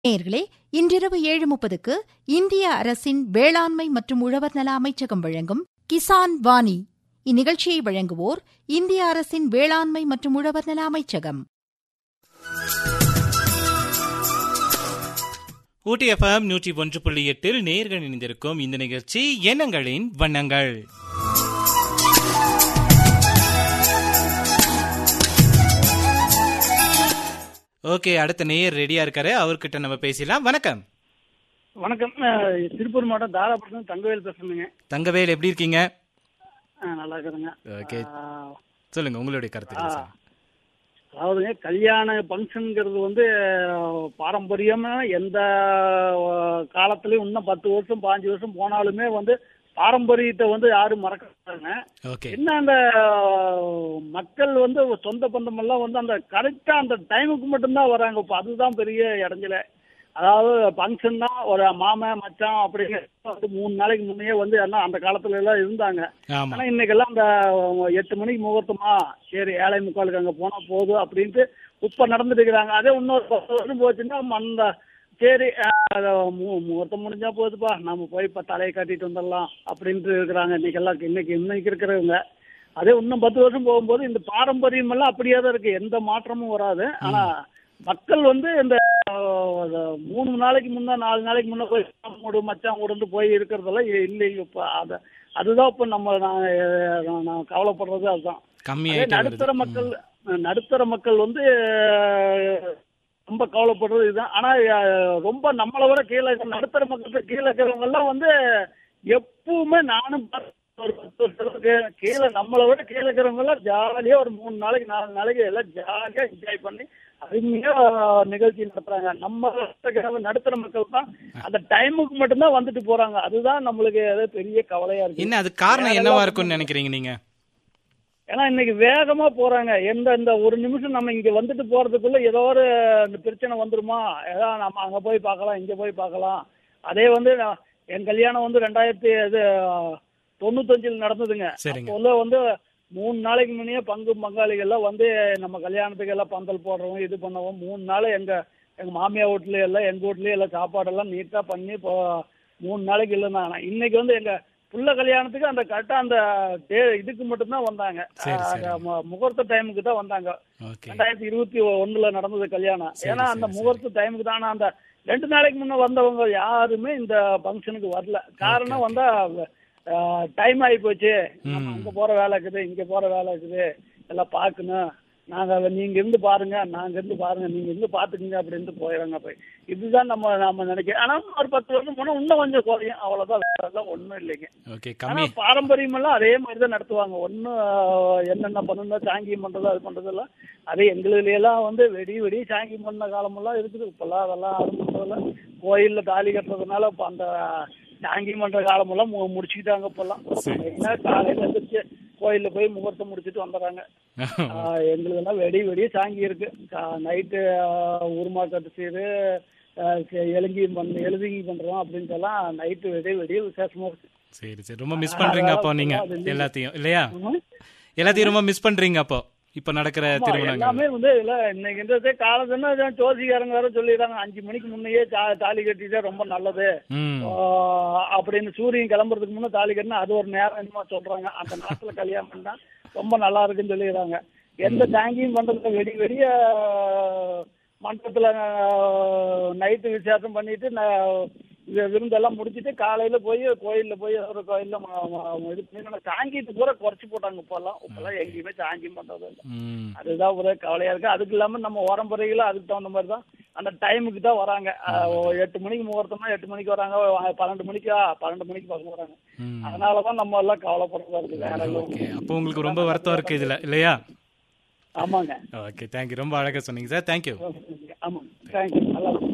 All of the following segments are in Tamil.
நேயர்களே இன்றிரவு ஏழு முப்பதுக்கு இந்திய அரசின் வேளாண்மை மற்றும் உழவர் நல அமைச்சகம் வழங்கும் கிசான் வாணி இந்நிகழ்ச்சியை வழங்குவோர் இந்திய அரசின் வேளாண்மை மற்றும் உழவர் நல அமைச்சகம் ஊட்டி எஃப்எம் நூற்றி ஒன்று புள்ளி எட்டில் நேர்கள் இணைந்திருக்கும் இந்த நிகழ்ச்சி எண்ணங்களின் வண்ணங்கள் ஓகே அடுத்த நேயர் ரெடியா இருக்காரு அவர்கிட்ட நம்ம பேசலாம் வணக்கம் வணக்கம் அஹ், திருப்பூர் மாவட்டம் தாராபுரத்துல தங்கவேல் பேசுறேங்க தங்கவேல் எப்படி இருக்கீங்க அஹ், நல்லா இருக்கிறேங்க ஓகே அஹ், சொல்லுங்க உங்களுடைய கருத்துக்கள் சொல்லுங்க. அதாவதுங்க கல்யாண ஃபங்க்ஷனுங்கிறது வந்து அஹ், பாரம்பரியமா எந்த அஹ், காலத்துலயும் இன்னும் பத்து வருஷம் பாஞ்சு வருஷம் போனாலுமே வந்து பாரம்பரியத்தை வந்து யாரும் மறக்க மாட்டாங்க ஓகே என்ன அந்த அஹ், மக்கள் வந்து சொந்த பந்தம் எல்லாம் வந்து அந்த கரெக்டா அந்த டைமுக்கு மட்டும்தான் வராங்க இப்போ அதுதான் பெரிய இடைஞ்சல அதாவது ஃபங்க்ஷன்னா ஒரு மாமன் மச்சான் அப்படிங்கிற வந்து மூணு நாளைக்கு முன்னையே வந்து எல்லாம் அந்த காலத்துல எல்லாம் இருந்தாங்க ஆமா ஆனா இன்னைக்கெல்லாம் அந்த எட்டு மணிக்கு முகூர்த்தமா சரி ஏழை முக்காலுக்கு அங்க போனா போதும் அப்படின்ட்டு இப்ப நடந்துட்டு இருக்கிறாங்க அதே இன்னொரு பத்து வருஷம் போச்சுன்னா அந்த சரி அஹ், மு- முகூர்த்தம் முடிஞ்சா போகுதுப்பா நம்ம போய் இப்ப தலையை கட்டிட்டு வந்துடலாம் அப்படின்ட்டு இருக்கிறாங்க இன்னைக்கெல்லாம் இன்னைக்கு இன்னைக்கு இருக்கிறவங்க அதே இன்னும் பத்து வருஷம் போகும்போது இந்த பாரம்பரியம் எல்லாம் அப்படியே தான் இருக்கு எந்த மாற்றமும் வராது ஆனா மக்கள் வந்து இந்த அஹ், அந்த மூணு நாளைக்கு முன்ன நாலு நாளைக்கு முன்ன போய் மூடு மச்சான் கூடந்து போய் இருக்கிறதெல்லாம் இல்லைங்க இப்ப அத அதுதான் இப்ப நம்ம நான் நான் நான் கவலைப்படுறது அதுதான் அதே கம்மியாயிட்டு நடுத்தர வருது மக்கள் நடுத்தர மக்கள் வந்து அஹ், ரொம்ப கவலைப்படுறது இதுதான் ஆனா அஹ், ரொம்ப நம்மளை விட கீழே இருக்க- நடுத்தர மக்களுக்கு கீழே இருக்கிறவங்க எல்லாம் வந்து எப்பவுமே நானும் பார்த்த ஒரு பத்து வருஷத்துக்கு கீழே நம்மளை விட கீழே இருக்கிறவங்க எல்லாம் ஜாலியா ஒரு மூணு நாளைக்கு நாலு நாளைக்கு எல்லாம் ஜாலியா என்ஜாய் பண்ணி அருமையா நிகழ்ச்சி நடத்துறாங்க நம்ம இருக்கிறவங்க நடுத்தர மக்கள் தான் அந்த டைமுக்கு மட்டும்தான் வந்துட்டு போறாங்க அதுதான் நம்மளுக்கு ஏதோ பெரிய கவலையா இருக்கு என்ன அது காரணம் என்னவா இருக்கும்னு நினைக்கிறீங்க நீங்க ஏன்னா இன்னைக்கு வேகமா போறாங்க எந்த இந்த ஒரு நிமிஷம் நம்ம இங்க வந்துட்டு போறதுக்குள்ள ஏதோ ஒரு இந்த பிரச்சனை வந்துருமா ஏதாவது நம்ம அங்க போய் பார்க்கலாம் இங்க போய் பார்க்கலாம் அதே வந்து நான் என் கல்யாணம் வந்து ரெண்டாயிரத்தி இது தொண்ணூத்தஞ்சில் நடந்ததுங்க சரிங்க. அப்போ வந்து மூணு நாளைக்கு முன்னே பங்கு பங்காளிகள் எல்லாம் வந்து நம்ம கல்யாணத்துக்கு எல்லாம் பந்தல் போடுறோம் இது பண்ணவும் மூணு நாள் எங்க எங்க மாமியார் வீட்லயே எல்லாம் எங்க வீட்லயே எல்லாம் சாப்பாடெல்லாம் நீட்டா பண்ணி இப்போ மூணு நாளைக்கு இல்லைன்னா இன்னைக்கு வந்து எங்க புள்ள கல்யாணத்துக்கு அந்த கரெக்டா அந்த டே- இதுக்கு மட்டும்தான் வந்தாங்க சரி, ஆஹ் சரி. அந்த மு- முகூர்த்த டைமுக்கு தான் வந்தாங்க ஓகே ரெண்டாயிரத்தி இருபத்தி ஒண்ணுல நடந்தது கல்யாணம் சரி, ஏன்னா சரி, அந்த சரி. முகூர்த்த டைமுக்கு தான் ஆனா அந்த ரெண்டு நாளைக்கு முன்ன வந்தவங்க யாருமே இந்த ஃபங்க்ஷனுக்கு வரல காரணம் வந்தா டைம் ஆகி போச்சு நம்ம ம். அங்க போற வேலை இருக்குது இங்க போற வேலை இருக்குது எல்லாம் பார்க்கணும் நாங்க அதை நீங்க இருந்து பாருங்க நாங்க இருந்து பாருங்க நீங்க இருந்து பாத்துக்கங்க அப்படின்ட்டு போயிடுறாங்க போய் இதுதான் நம்ம நாம நினைக்கிறோம் ஆனா ஒரு பத்து வருஷம் போனா இன்னும் கொஞ்சம் குறையும் அவ்வளவுதான் வேற எல்லாம் ஒண்ணும் இல்லைங்க ஓகே ஆனா கம்மி பாரம்பரியம் எல்லாம் அதே மாதிரி தான் நடத்துவாங்க ஒன்றும் என்னென்ன பண்ணணும் சாங்கியம் பண்றது அது பண்றதெல்லாம் அதே எங்களுதுல எல்லாம் வந்து வெடி வெடி சாங்கியம் பண்ண காலமெல்லாம் இருக்குது இப்பெல்லாம் அதெல்லாம் அது பண்றதெல்லாம் கோயில்ல தாலி கட்டுறதுனால இப்ப அந்த சாங்கியம் பண்ற காலமெல்லாம் மு- முடிச்சுக்கிட்டாங்க இப்பெல்லாம் சரி. என்ன காலையில எழுந்திரிச்சு கோயில்ல போய் முகூர்த்தம் முடிச்சிட்டு வந்துடுறாங்க ஆஹ் எங்களுதெல்லாம் வெடி வெடி சாங்கி இருக்கு நைட்டு உருமா கட்டு செய்து எழுங்கி பண்ண எழுதிங்கி பண்றோம் அப்படின்ட்டு எல்லாம் நைட்டு வெடி வெடி விசேஷமா இருக்கு சரி சரி ரொம்ப மிஸ் பண்றீங்க அப்போ நீங்க அது இல்லைங்க. எல்லாத்தையும் இல்லையா ஆமா. எல்லாத்தையும் ரொம்ப மிஸ் பண்றீங்க அப்போ இப்ப நடக்கிற ஆமா, திருமணங்கள் எல்லாமே வந்து இல்ல இன்னைக்கு இந்த காலத்துல ஜோசிகாரங்க வேற சொல்லிடுறாங்க அஞ்சு மணிக்கு முன்னையே தா- தாலி கட்டிட்டா ரொம்ப நல்லது ம் ஆஹ் அப்படின்னு சூரியன் கிளம்புறதுக்கு முன்ன தாலி கட்டினா அது ஒரு நேரம் என்னமோ சொல்றாங்க அந்த நேரத்துல கல்யாணம் பண்ணா ரொம்ப நல்லா இருக்குன்னு சொல்லிடுறாங்க எந்த தேங்கியும் பண்றதுல வெடி வெடிய மண்டபத்துல நைட்டு விசேஷம் பண்ணிட்டு ந- இது விருந்தெல்லாம் முடிச்சிட்டு காலையில போய் கோயில்ல போய் ஒரு கோயில்ல ம- ம- இது பண்ணி சாங்கியத்து பூரா குறைச்சு போட்டாங்க இப்பெல்லாம் இப்பெல்லாம் எங்கேயுமே சாங்கியம் பண்றது இல்லை ம் அதுதான் ஒரே கவலையா இருக்கு அதுக்கு இல்லாம நம்ம உரம்புறைகளும் அதுக்கு தகுந்த மாதிரி தான் அந்த டைமுக்கு தான் வராங்க அஹ், ஓ, எட்டு மணிக்கு முகூர்த்தம்னா எட்டு மணிக்கு வராங்க அஹ், பன்னெண்டு மணிக்கா பன்னெண்டு மணிக்கு பசங்க வராங்க ம் அதனாலதான் நம்ம எல்லாம் கவலைப்படுறதா இருக்கு வேற எல்லாம் ஓகே அப்போ உங்களுக்கு ரொம்ப வருத்தம் இருக்கு இதுல இல்லையா ஆமாங்க ஓகே தேங்க்யூ ரொம்ப அழகா சொன்னீங்க சார் தேங்க்யூ ஆமா தேங்க்யூ நல்லா இருக்கு.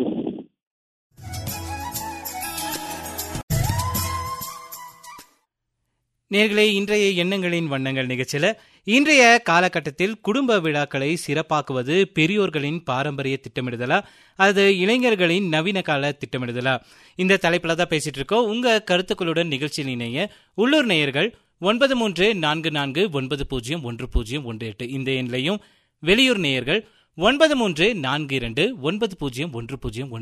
நேர்களே இன்றைய எண்ணங்களின் வண்ணங்கள் நிகழ்ச்சியில இன்றைய காலகட்டத்தில் குடும்ப விழாக்களை சிறப்பாக்குவது பெரியோர்களின் பாரம்பரிய திட்டமிடுதலா அது இளைஞர்களின் நவீன கால திட்டமிடுதலா இந்த தலைப்புல தான் பேசிட்டு இருக்கோம் உங்க கருத்துக்களுடன் நிகழ்ச்சியில் இணைய உள்ளூர் நேயர்கள் ஒன்பது மூன்று நான்கு நான்கு ஒன்பது பூஜ்ஜியம் ஒன்று பூஜ்ஜியம் ஒன்று எட்டு இந்த எண்ணிலையும் வெளியூர் நேயர்கள் ஒன்பது மூன்று நான்கு இரண்டு ஒன்பது பூஜ்ஜியம் ஒன்று பூஜ்ஜியம் ஒன்று